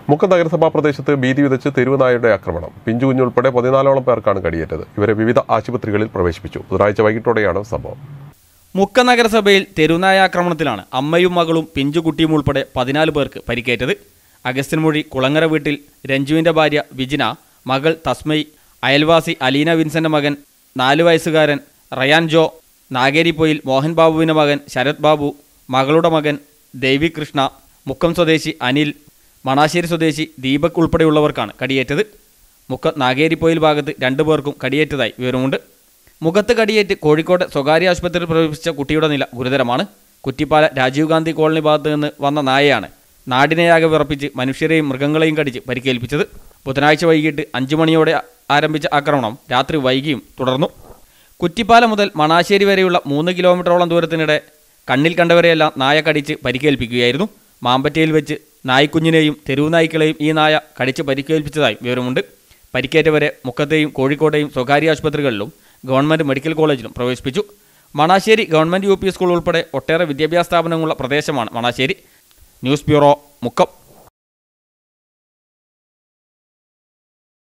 മുക്കം നഗരസഭാ പ്രദേശത്ത് ഭീതി വിതച്ച് തെരുവ് നായയുടെ ആക്രമണം പിഞ്ചു കുഞ്ഞുൾപ്പെടെ പതിനാലോളം പേർക്കാണ് കടിയേറ്റത് ഇവരെ വിവിധ ആശുപത്രികളിൽ പ്രവേശിപ്പിച്ചു ബുധനാഴ്ച വൈകിട്ടോടെയാണ് സംഭവം മുക്ക നഗരസഭയിൽ തെരുനായ ആക്രമണത്തിലാണ് അമ്മയും മകളും പിഞ്ചുകുട്ടിയും ഉൾപ്പെടെ പതിനാല് പേർക്ക് പരിക്കേറ്റത് അഗസ്ത്യൻമൊഴി കുളങ്ങര വീട്ടിൽ രഞ്ജുവിന്റെ ഭാര്യ വിജിന മകൾ തസ്മൈ അയൽവാസി അലീന വിൻസന്റെ മകൻ നാലു വയസ്സുകാരൻ റയാൻ ജോ നാഗേരിപ്പൊയിൽ മോഹൻ ബാബുവിന്റെ മകൻ ശരത് ബാബു മകളുടെ മകൻ ദേവി കൃഷ്ണ മുക്കം സ്വദേശി അനിൽ മണാശ്ശേരി സ്വദേശി ദീപക് ഉൾപ്പെടെയുള്ളവർക്കാണ് കടിയേറ്റത് മുക്കം നാഗേരിപ്പൊയിൽ ഭാഗത്ത് രണ്ടു പേർക്കും കടിയേറ്റതായി വിവരമുണ്ട് മുഖത്ത് കടിയേറ്റ് കോഴിക്കോട് സ്വകാര്യ ആശുപത്രിയിൽ പ്രവേശിച്ച കുട്ടിയുടെ നില ഗുരുതരമാണ് കുറ്റിപ്പാല രാജീവ് ഗാന്ധി കോളനി ഭാഗത്ത് നിന്ന് വന്ന നായയാണ് നാടിനെയാകെ വിറപ്പിച്ച് മനുഷ്യരെയും മൃഗങ്ങളെയും കടിച്ച് പരിക്കേൽപ്പിച്ചത് ബുധനാഴ്ച വൈകിട്ട് അഞ്ചു മണിയോടെ ആരംഭിച്ച ആക്രമണം രാത്രി വൈകിയും തുടർന്നു കുറ്റിപ്പാല മുതൽ മണാശ്ശേരി വരെയുള്ള മൂന്ന് കിലോമീറ്ററോളം ദൂരത്തിനിടെ കണ്ണിൽ കണ്ടവരെയെല്ലാം നായ കടിച്ച് പരിക്കേൽപ്പിക്കുകയായിരുന്നു മാമ്പറ്റയിൽ വെച്ച് നായ്ക്കുഞ്ഞിനെയും തെരുവ് നായ്ക്കളെയും ഈ നായ കടിച്ച് പരിക്കേൽപ്പിച്ചതായി വിവരമുണ്ട് പരിക്കേറ്റവരെ മുക്കത്തെയും കോഴിക്കോട്ടെയും സ്വകാര്യ ആശുപത്രികളിലും ഗവൺമെൻറ് മെഡിക്കൽ കോളേജിലും പ്രവേശിപ്പിച്ചു Manassery government U P school ഉൾപ്പെടെ ഒട്ടേറെ വിദ്യാഭ്യാസ സ്ഥാപനങ്ങളുള്ള പ്രദേശമാണ് മണാശ്ശേരി ന്യൂസ് ബ്യൂറോ മുക്കം